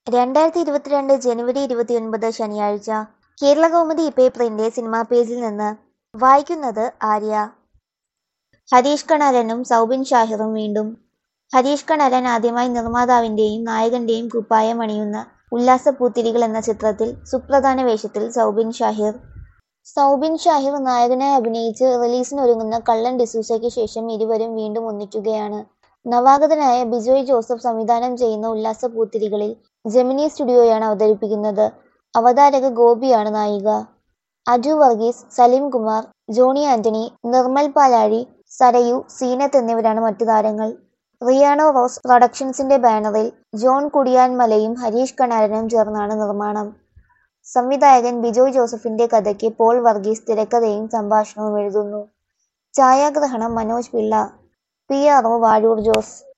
രണ്ടായിരത്തി ഇരുപത്തിരണ്ട് ജനുവരി ഇരുപത്തിയൊൻപത് ശനിയാഴ്ച കേരളകൗമുദി പേപ്പറിന്റെ സിനിമാ പേജിൽ നിന്ന് വായിക്കുന്നത് ആര്യ ഹരീഷ് കണാരനും സൗബിൻ ഷാഹിറും വീണ്ടും ഹരീഷ് കണാരൻ ആദ്യമായി നിർമ്മാതാവിന്റെയും നായകന്റെയും കുപ്പായം അണിയുന്ന ഉല്ലാസപ്പൂത്തിരികൾ എന്ന ചിത്രത്തിൽ സുപ്രധാന വേഷത്തിൽ സൗബിൻ ഷാഹിർ സൗബിൻ ഷാഹിർ നായകനായി അഭിനയിച്ച് റിലീസിനൊരുങ്ങുന്ന കള്ളൻ ഡിസൂസയ്ക്ക് ശേഷം ഇരുവരും വീണ്ടും ഒന്നിക്കുകയാണ് നവാഗതനായ ബിജോയ് ജോസഫ് സംവിധാനം ചെയ്യുന്ന ഉല്ലാസപ്പൂത്തിരികളിൽ ജെമിനി സ്റ്റുഡിയോയാണ് അവതരിപ്പിക്കുന്നത് അവതാരക ഗോപിയാണ് നായിക അജു വർഗീസ് സലീം കുമാർ ജോണി ആന്റണി നിർമ്മൽ പാലാഴി സരയു സീനത്ത് എന്നിവരാണ് മറ്റു താരങ്ങൾ റിയാനോ റോസ് പ്രൊഡക്ഷൻസിന്റെ ബാനറിൽ ജോൺ കുടിയാൻമലയും ഹരീഷ് കണാരനും ചേർന്നാണ് നിർമ്മാണം സംവിധായകൻ ബിജോയ് ജോസഫിന്റെ കഥയ്ക്ക് പോൾ വർഗീസ് തിരക്കഥയും സംഭാഷണവും എഴുതുന്നു ഛായാഗ്രഹണം Manoj Pillai P R O Vazhoor Jose